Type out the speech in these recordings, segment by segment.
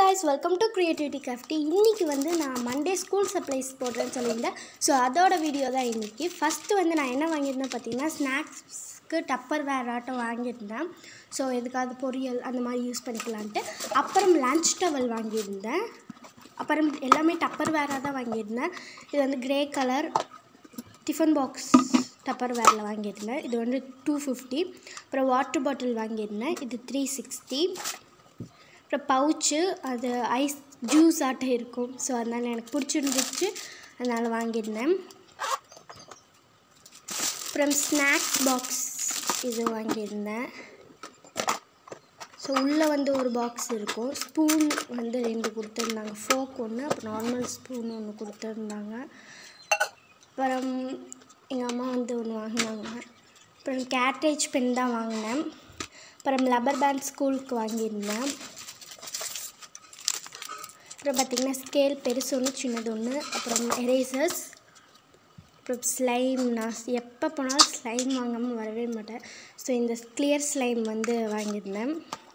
guys welcome to creativity crafty இன்றைக்கி வந்து நான் மண்டே ஸ்கூல் சப்ளைஸ் போடுறேன்னு சொல்லியிருந்தேன் ஸோ அதோட வீடியோ தான் இன்றைக்கி ஃபஸ்ட்டு வந்து நான் என்ன வாங்கியிருந்தேன் பார்த்தீங்கன்னா ஸ்நாக்ஸ்க்கு டப்பர் வேர் ஆட்டம் வாங்கியிருந்தேன் ஸோ எதுக்காவது பொரியல் அந்த மாதிரி யூஸ் பண்ணிக்கலான்ட்டு அப்புறம் லஞ்ச் டவல் வாங்கியிருந்தேன் அப்புறம் எல்லாமே டப்பர் வேராக தான் வாங்கியிருந்தேன் இது வந்து கிரே கலர் டிஃபன் பாக்ஸ் டப்பர் வேரில் வாங்கியிருந்தேன் இது வந்து டூ ஃபிஃப்டி அப்புறம் வாட்டர் பாட்டில் வாங்கியிருந்தேன் இது த்ரீ சிக்ஸ்டி அப்புறம் பவுச்சு அது ஐஸ் ஜூஸ் ஆட்டம் இருக்கும் ஸோ அதனால் எனக்கு பிடிச்சிருந்துச்சு அதனால் வாங்கியிருந்தேன் அப்புறம் ஸ்நாக்ஸ் பாக்ஸ் இது வாங்கியிருந்தேன் ஸோ உள்ளே வந்து ஒரு பாக்ஸ் இருக்கும் ஸ்பூன் வந்து ரெண்டு கொடுத்துருந்தாங்க ஃபோக் ஒன்று அப்புறம் நார்மல் ஸ்பூன் ஒன்று கொடுத்துருந்தாங்க அப்புறம் எங்கள் அம்மா வந்து ஒன்று வாங்கினாங்க அப்புறம் கேட்ரேஜ் பென் தான் வாங்கினேன் அப்புறம் லப்பர் பேண்ட் ஸ்கூலுக்கு வாங்கியிருந்தேன் அப்புறம் பார்த்திங்கன்னா ஸ்கேல் பெருசு ஒன்று சின்னது ஒன்று அப்புறம் எரேசர்ஸ் அப்புறம் ஸ்லைம் நான் எப்போ போனாலும் ஸ்லைம் வாங்காமல் வரவே மாட்டேன் ஸோ இந்த கிளியர் ஸ்லைம் வந்து வாங்கியிருந்தேன்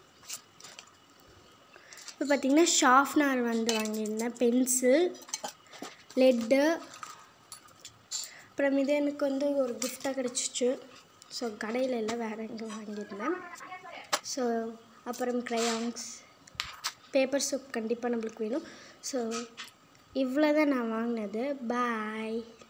இப்போ பார்த்திங்கன்னா ஷார்ப்னர் வந்து வாங்கியிருந்தேன் பென்சில் லெட்டு அப்புறம் இது எனக்கு வந்து ஒரு கிஃப்டாக கிடச்சிச்சு ஸோ கடையில் இல்லை வேறு எங்கே வாங்கியிருந்தேன் ஸோ அப்புறம் க்ரையான்ஸ் பேப்பர் சோப் கண்டிப்பாக நம்மளுக்கு வேணும் ஸோ இவ்வளோ தான் நான் வாங்கினது பாய்